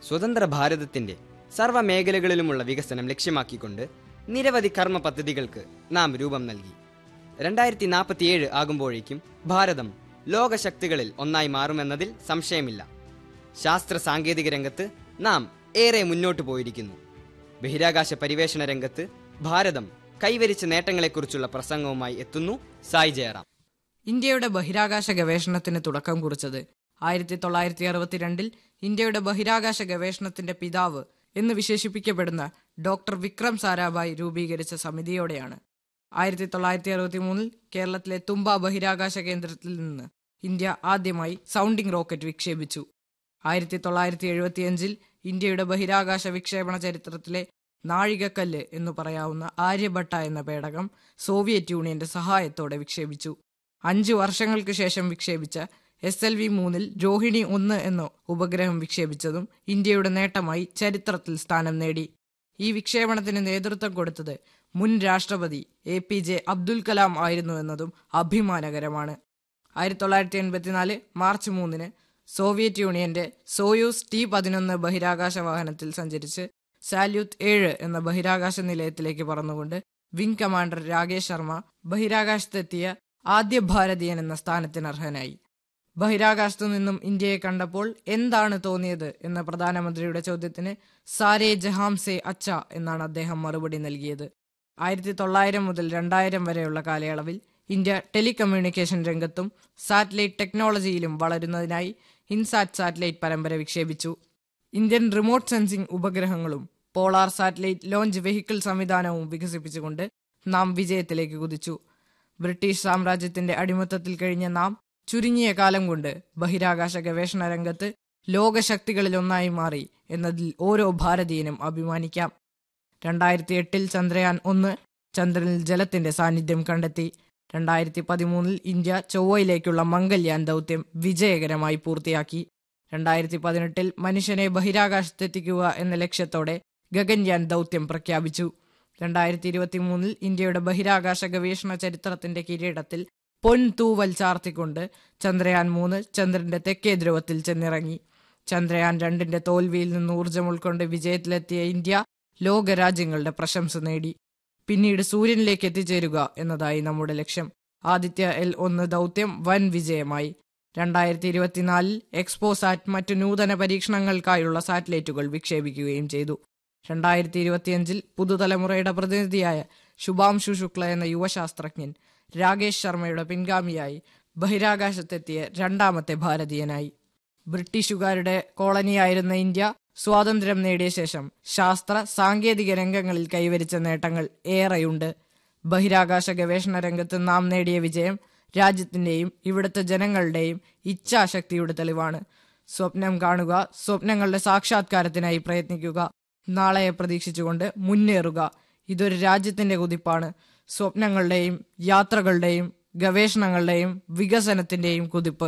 സ്വതന്ത്ര ഭാരതത്തിന്റെ സർവ്വ മേഖലകളിലുമുള്ള വികസനം ലക്ഷ്യമാക്കിക്കൊണ്ട് നിരവധി കർമ്മ പദ്ധതികൾക്ക് നാം രൂപം നൽകി രണ്ടായിരത്തി നാൽപ്പത്തിയേഴ് ആകുമ്പോഴേക്കും ഭാരതം ലോകശക്തികളിൽ ഒന്നായി മാറുമെന്നതിൽ സംശയമില്ല ശാസ്ത്ര സാങ്കേതിക രംഗത്ത് നാം ഏറെ മുന്നോട്ടു പോയിരിക്കുന്നു ബഹിരാകാശ പരിവേഷണ രംഗത്ത് ഭാരതം കൈവരിച്ച നേട്ടങ്ങളെക്കുറിച്ചുള്ള പ്രസംഗവുമായി എത്തുന്നു സായി ജയറാം ഇന്ത്യയുടെ ബഹിരാകാശ ഗവേഷണത്തിന് തുടക്കം കുറിച്ചത് ആയിരത്തി തൊള്ളായിരത്തി അറുപത്തിരണ്ടിൽ ഇന്ത്യയുടെ ബഹിരാകാശ ഗവേഷണത്തിന്റെ പിതാവ് എന്ന് വിശേഷിപ്പിക്കപ്പെടുന്ന ഡോക്ടർ വിക്രം സാരാഭായ് രൂപീകരിച്ച സമിതിയോടെയാണ് ആയിരത്തി തൊള്ളായിരത്തി അറുപത്തി മൂന്നിൽ കേരളത്തിലെ തുമ്പ ബഹിരാകാശ കേന്ദ്രത്തിൽ നിന്ന് ഇന്ത്യ ആദ്യമായി സൗണ്ടിംഗ് റോക്കറ്റ് വിക്ഷേപിച്ചു ആയിരത്തി തൊള്ളായിരത്തി എഴുപത്തിയഞ്ചിൽ ഇന്ത്യയുടെ ബഹിരാകാശ വിക്ഷേപണ ചരിത്രത്തിലെ നാഴികക്കല്ല് എന്നു പറയാവുന്ന ആര്യഭട്ട എന്ന പേടകം സോവിയറ്റ് യൂണിയന്റെ സഹായത്തോടെ വിക്ഷേപിച്ചു അഞ്ചു വർഷങ്ങൾക്ക് ശേഷം വിക്ഷേപിച്ച എസ് എൽ വി മൂന്നിൽ രോഹിണി ഒന്ന് എന്ന ഉപഗ്രഹം വിക്ഷേപിച്ചതും ഇന്ത്യയുടെ നേട്ടമായി ചരിത്രത്തിൽ സ്ഥാനം നേടി ഈ വിക്ഷേപണത്തിന് നേതൃത്വം കൊടുത്തത് മുൻ രാഷ്ട്രപതി A P J Abdul Kalam ആയിരുന്നു എന്നതും അഭിമാനകരമാണ് ആയിരത്തി തൊള്ളായിരത്തി എൺപത്തിനാല് മാർച്ച് മൂന്നിന് സോവിയറ്റ് യൂണിയന്റെ സോയൂസ് ടി പതിനൊന്ന് ബഹിരാകാശ വാഹനത്തിൽ സഞ്ചരിച്ച് സാല്യൂത്ത് ഏഴ് എന്ന ബഹിരാകാശ നിലയത്തിലേക്ക് പറന്നുകൊണ്ട് വിംഗ് കമാൻഡർ രാകേഷ് ശർമ്മ ബഹിരാകാശത്തെത്തിയ ആദ്യ ഭാരതീയൻ എന്ന സ്ഥാനത്തിന് അർഹനായി ബഹിരാകാശത്തു നിന്നും ഇന്ത്യയെ കണ്ടപ്പോൾ എന്താണ് തോന്നിയത് എന്ന പ്രധാനമന്ത്രിയുടെ ചോദ്യത്തിന് സാരേ ജഹാം സെ അച്ച എന്നാണ് അദ്ദേഹം മറുപടി നൽകിയത് ആയിരത്തി തൊള്ളായിരം മുതൽ രണ്ടായിരം വരെയുള്ള കാലയളവിൽ ഇന്ത്യ ടെലികമ്മ്യൂണിക്കേഷൻ രംഗത്തും സാറ്റലൈറ്റ് ടെക്നോളജിയിലും വളരുന്നതിനായി ഇൻസാറ്റ് സാറ്റലൈറ്റ് പരമ്പര വിക്ഷേപിച്ചു ഇന്ത്യൻ റിമോട്ട് സെൻസിംഗ് ഉപഗ്രഹങ്ങളും പോളാർ സാറ്റലൈറ്റ് ലോഞ്ച് വെഹിക്കിൾ സംവിധാനവും വികസിപ്പിച്ചുകൊണ്ട് നാം വിജയത്തിലേക്ക് കുതിച്ചു ബ്രിട്ടീഷ് സാമ്രാജ്യത്തിന്റെ അടിമത്തത്തിൽ കഴിഞ്ഞ നാം ചുരുങ്ങിയ കാലം കൊണ്ട് ബഹിരാകാശ ഗവേഷണ രംഗത്ത് ലോകശക്തികളിൽ ഒന്നായി മാറി എന്നതിൽ ഓരോ ഭാരതീയനും അഭിമാനിക്കാം രണ്ടായിരത്തി എട്ടിൽ ചന്ദ്രയാൻ ഒന്ന് ചന്ദ്രനിൽ ജലത്തിന്റെ സാന്നിധ്യം കണ്ടെത്തി രണ്ടായിരത്തി പതിമൂന്നിൽ ഇന്ത്യ ചൊവ്വയിലേക്കുള്ള മംഗൾയാൻ ദൗത്യം വിജയകരമായി പൂർത്തിയാക്കി രണ്ടായിരത്തി പതിനെട്ടിൽ മനുഷ്യനെ ബഹിരാകാശത്തെത്തിക്കുക എന്ന ലക്ഷ്യത്തോടെ ഗഗൻയാൻ ദൗത്യം പ്രഖ്യാപിച്ചു രണ്ടായിരത്തി ഇരുപത്തി മൂന്നിൽ ഇന്ത്യയുടെ ബഹിരാകാശ ഗവേഷണ ചരിത്രത്തിന്റെ കിരീടത്തിൽ പൊൻതൂവൽ ചാർത്തിക്കൊണ്ട് ചന്ദ്രയാൻ മൂന്ന് ചന്ദ്രന്റെ തെക്കേ ധ്രുവത്തിൽ ചെന്നിറങ്ങി ചന്ദ്രയാൻ രണ്ടിന്റെ തോൽവിയിൽ നിന്ന് ഊർജ്ജം ഉൾക്കൊണ്ട് വിജയത്തിലെത്തിയ ഇന്ത്യ ലോകരാജ്യങ്ങളുടെ പ്രശംസ നേടി പിന്നീട് സൂര്യനിലേക്ക് എത്തിച്ചേരുക എന്നതായി നമ്മുടെ ലക്ഷ്യം ആദിത്യ എൽ ഒന്ന് ദൗത്യം വൻ വിജയമായി രണ്ടായിരത്തി ഇരുപത്തിനാലിൽ എക്സ്പോസാറ്റ് മറ്റു നൂതന പരീക്ഷണങ്ങൾക്കായുള്ള സാറ്റലൈറ്റുകൾ വിക്ഷേപിക്കുകയും ചെയ്തു രണ്ടായിരത്തി ഇരുപത്തിയഞ്ചിൽ പുതുതലമുറയുടെ പ്രതിനിധിയായ ശുഭാംശു ശുക്ല എന്ന യുവശാസ്ത്രജ്ഞൻ രാകേഷ് ശർമ്മയുടെ പിൻഗാമിയായി ബഹിരാകാശത്തെത്തിയ രണ്ടാമത്തെ ഭാരതീയനായി ബ്രിട്ടീഷുകാരുടെ കോളനിയായിരുന്ന ഇന്ത്യ സ്വാതന്ത്ര്യം നേടിയ ശേഷം ശാസ്ത്ര സാങ്കേതിക രംഗങ്ങളിൽ കൈവരിച്ച നേട്ടങ്ങൾ ഏറെയുണ്ട് ബഹിരാകാശ ഗവേഷണ രംഗത്ത് നാം നേടിയ വിജയം രാജ്യത്തിന്റെയും ഇവിടുത്തെ ജനങ്ങളുടെയും ഇച്ഛാശക്തിയുടെ തെളിവാണ് സ്വപ്നം കാണുക സ്വപ്നങ്ങളുടെ സാക്ഷാത്കാരത്തിനായി പ്രയത്നിക്കുക നാളെയെ പ്രതീക്ഷിച്ചുകൊണ്ട് മുന്നേറുക ഇതൊരു രാജ്യത്തിന്റെ കുതിപ്പാണ് സ്വപ്നങ്ങളുടെയും യാത്രകളുടെയും ഗവേഷണങ്ങളുടെയും വികസനത്തിന്റെയും കുതിപ്പ്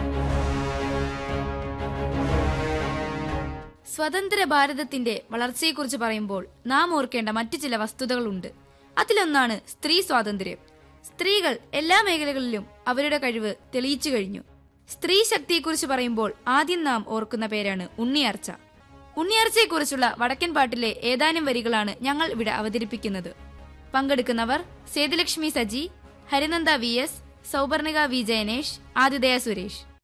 സ്വതന്ത്ര ഭാരതത്തിന്റെ വളർച്ചയെക്കുറിച്ച് പറയുമ്പോൾ നാം ഓർക്കേണ്ട മറ്റു ചില വസ്തുതകളുണ്ട് അതിലൊന്നാണ് സ്ത്രീ സ്വാതന്ത്ര്യം സ്ത്രീകൾ എല്ലാ മേഖലകളിലും അവരുടെ കഴിവ് തെളിയിച്ചു കഴിഞ്ഞു സ്ത്രീ ശക്തിയെക്കുറിച്ച് പറയുമ്പോൾ ആദ്യം നാം ഓർക്കുന്ന പേരാണ് ഉണ്ണിയാർച്ച ഉണ്ണിയാർച്ചയെക്കുറിച്ചുള്ള വടക്കൻ പാട്ടിലെ ഏതാനും വരികളാണ് ഞങ്ങൾ ഇവിടെ അവതരിപ്പിക്കുന്നത് പങ്കെടുക്കുന്നവർ Sethulakshmi Saji Harinanda V S Souparnika V Jayanesh ആതിഥേയ സുരേഷ്